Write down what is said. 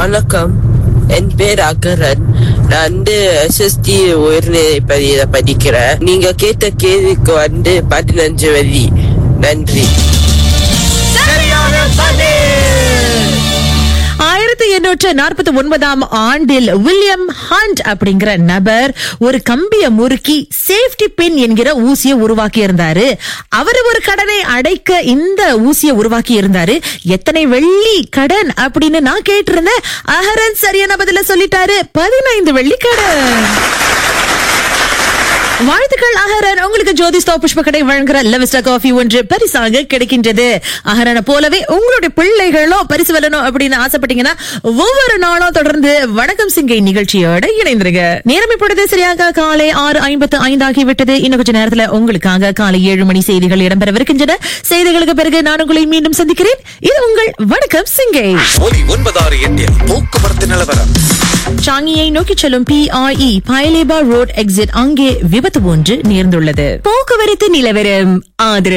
வணக்கம் என் பேர் அகரன் நான் வந்து எஸ்எஸ்டி உயர்நிலை பள்ளியில படிக்கிறேன் நீங்க கேட்ட கேள்விக்கு வந்து பதினஞ்சு வரி நன்றி ஆயிரத்தி எண்ணூற்று நாற்பத்தி ஒன்பதாம் ஆண்டில் வில்லியம் ஹண்ட் அப்படிங்கிற நபர் ஒரு கம்பிய முறுக்கி சேஃப்டி பின் என்கிற ஊசியை உருவாக்கி இருந்தாரு அவர் ஒரு கடனை அடைக்க இந்த ஊசியை உருவாக்கி இருந்தாரு எத்தனை வெள்ளி கடன் அப்படின்னு நான் கேட்டிருந்தேன் அஹரன் சரியான பதில சொல்லிட்டாரு பதினைந்து வெள்ளி கடன் வாழ்த்துக்கள் அகரன் உங்களுக்கு ஜோதிஸ்தா புஷ்ப கடை வழங்குற லெவஸ்டா காஃபி ஒன்று பரிசாக கிடைக்கின்றது அகரனை போலவே உங்களுடைய பிள்ளைகளும் பரிசு வெல்லணும் அப்படின்னு ஆசைப்பட்டீங்கன்னா ஒவ்வொரு நாளும் தொடர்ந்து வணக்கம் சிங்கை நிகழ்ச்சியோட இணைந்திருங்க நேரம் இப்பொழுது சரியாக காலை ஆறு ஐம்பத்து ஐந்தாகி விட்டது இன்னும் கொஞ்ச நேரத்துல உங்களுக்காக காலை ஏழு மணி செய்திகள் இடம்பெறவிருக்கின்றன செய்திகளுக்கு பிறகு நான் உங்களை மீண்டும் சந்திக்கிறேன் இது உங்கள் வணக்கம் சிங்கை ஒலி ஒன்பதாறு எட்டில் போக்குவரத்து நிலவரம் சாங்கியை நோக்கி செல்லும் பிஆர்இ பயலேபா ரோட் எக்ஸிட் அங்கே விபத்து ஒன்று நேர்ந்துள்ளது போக்குவரத்து நிலவரம் ஆதரவு